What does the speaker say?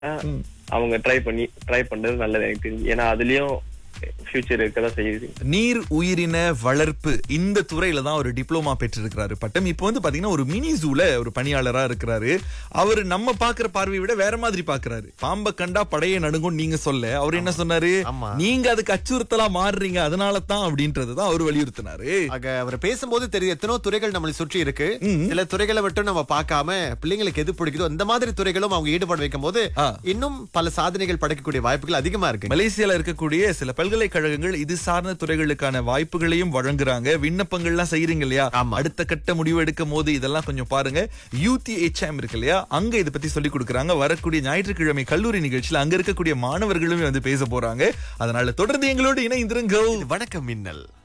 அவங்க ட்ரை பண்ணி ட்ரை பண்றது நல்லது எனக்கு தெரிஞ்சு ஏன்னா அதுலயும் ஃபியூச்சர் இருக்கதான் செய்யுது நீர் உயிரின வளர்ப்பு இந்த துறையில தான் ஒரு டிப்ளமா பெற்றிருக்கிறாரு பட்டம் இப்போ வந்து பாத்தீங்கன்னா ஒரு மினி ஜூல ஒரு பணியாளரா இருக்கிறாரு அவர் நம்ம பாக்குற பார்வையை விட வேற மாதிரி பாக்குறாரு பாம்பை கண்டா படையை நடுங்கும் நீங்க சொல்ல அவர் என்ன சொன்னாரு ஆமா. நீங்க அதுக்கு அச்சுறுத்தலா மாறுறீங்க அதனால தான் அப்படின்றது தான் அவர் வலியுறுத்தினாரு ஆக அவர் பேசும்போது தெரியும் எத்தனோ துறைகள் நம்மளை சுற்றி இருக்கு சில துறைகளை மட்டும் நம்ம பார்க்காம பிள்ளைங்களுக்கு எது பிடிக்குதோ இந்த மாதிரி துறைகளும் அவங்க ஈடுபாடு வைக்கும் போது ஆ. இன்னும் பல சாதனைகள் படைக்கக்கூடிய வாய்ப்புகள் அதிகமா இருக்கு மலேசியால இருக்கக்கூடிய சில பல்கலைக்கழகங்கள் இது சார்ந்த துறைகளுக்கான வாய்ப்புகளையும் வழங்குறாங்க விண்ணப்பங்கள்லாம் செய்யறீங்க இல்லையா ஆமா. அடுத்த கட்ட முடிவு எடுக்கும் போது இதெல்லாம் கொஞ்சம் பாருங்க யூடி எச்எம் இருக்கு இல்லையா அங்க இதை பத்தி சொல்லி கொடுக்குறாங்க வரக்கூடிய ஞாயிற்றுக்கிழமை கல்லூரி நிகழ்ச்சியில அங்க இருக்கக்கூடிய மாணவர்களுமே வந்து பேச போறாங்க அதனால தொடர்ந்து எங்களோடு இணைந்திருங்கள் வணக்கம் மின்னல்